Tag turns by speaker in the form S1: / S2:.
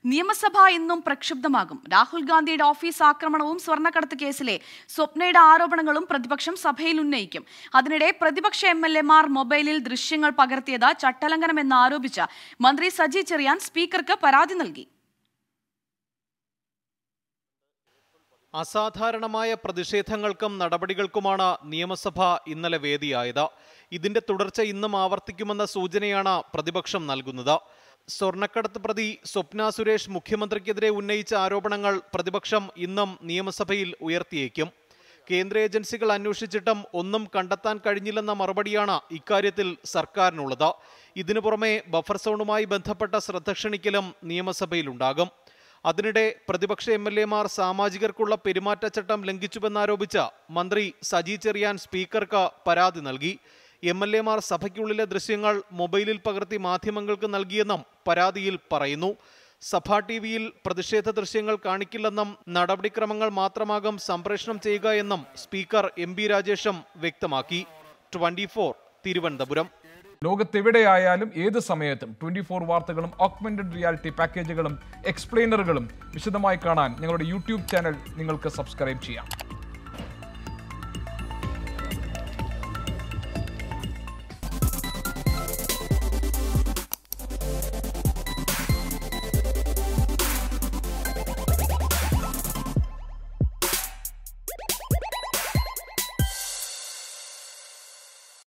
S1: നിയമസഭ ഇന്നും പ്രക്ഷുബ്ധമാകും രാഹുൽ ഗാന്ധിയുടെ ഓഫീസ് ആക്രമണവും സ്വർണ്ണക്കടത്ത് കേസിലെ സ്വപ്നയുടെ ആരോപണങ്ങളും പ്രതിപക്ഷം സഭയിൽ ഉന്നയിക്കും അതിനിടെ പ്രതിപക്ഷ എം എൽ എമാർ മൊബൈലിൽ ദൃശ്യങ്ങൾ പകർത്തിയത് ചട്ടലംഘനമെന്ന് ആരോപിച്ച മന്ത്രി സജി ചെറിയാൻ സ്പീക്കർക്ക് പരാതി നൽകി
S2: അസാധാരണമായ പ്രതിഷേധങ്ങൾക്കും നടപടികൾക്കുമാണ് നിയമസഭ ഇന്നലെ വേദിയായത് ഇതിന്റെ തുടർച്ച ഇന്നും ആവർത്തിക്കുമെന്ന സൂചനയാണ് പ്രതിപക്ഷം നൽകുന്നത് സ്വർണ്ണക്കടത്ത് പ്രതി സ്വപ്ന സുരേഷ് മുഖ്യമന്ത്രിക്കെതിരെ ഉന്നയിച്ച ആരോപണങ്ങൾ പ്രതിപക്ഷം ഇന്നും നിയമസഭയിൽ ഉയർത്തിയേക്കും കേന്ദ്ര ഏജൻസികൾ അന്വേഷിച്ചിട്ടും ഒന്നും കണ്ടെത്താൻ കഴിഞ്ഞില്ലെന്ന മറുപടിയാണ് ഇക്കാര്യത്തിൽ സർക്കാരിനുള്ളത് ഇതിനു പുറമെ ബഫർ സോണുമായി ബന്ധപ്പെട്ട ശ്രദ്ധ ക്ഷണിക്കലും നിയമസഭയിലുണ്ടാകും അതിനിടെ പ്രതിപക്ഷ എം എൽ എമാർ സാമാജികർക്കുള്ള പെരുമാറ്റച്ചട്ടം ലംഘിച്ചുവെന്നാരോപിച്ച് മന്ത്രി സജി ചെറിയാൻ സ്പീക്കർക്ക് പരാതി നൽകി എം എൽ എമാർ സഭയ്ക്കുള്ളിലെ ദൃശ്യങ്ങൾ മൊബൈലിൽ പകർത്തി മാധ്യമങ്ങൾക്ക് നൽകിയെന്നും പരാതിയിൽ പറയുന്നു സഭാ ടി വിയിൽ പ്രതിഷേധ ദൃശ്യങ്ങൾ കാണിക്കില്ലെന്നും നടപടിക്രമങ്ങൾ മാത്രമാകും സംപ്രേഷണം ചെയ്യുക എന്നും സ്പീക്കർ എം ബി രാജേഷും വ്യക്തമാക്കി ട്വന്റി തിരുവനന്തപുരം
S3: ലോകത്തെവിടെയായാലും ഏത് സമയത്തും ട്വന്റി ഫോർ വാർത്തകളും ഓഗ്മെന്റഡ് റിയാലിറ്റി പാക്കേജുകളും എക്സ്പ്ലെയിനറുകളും വിശദമായി കാണാൻ ഞങ്ങളുടെ യൂട്യൂബ് ചാനൽ നിങ്ങൾക്ക് സബ്സ്ക്രൈബ് ചെയ്യാം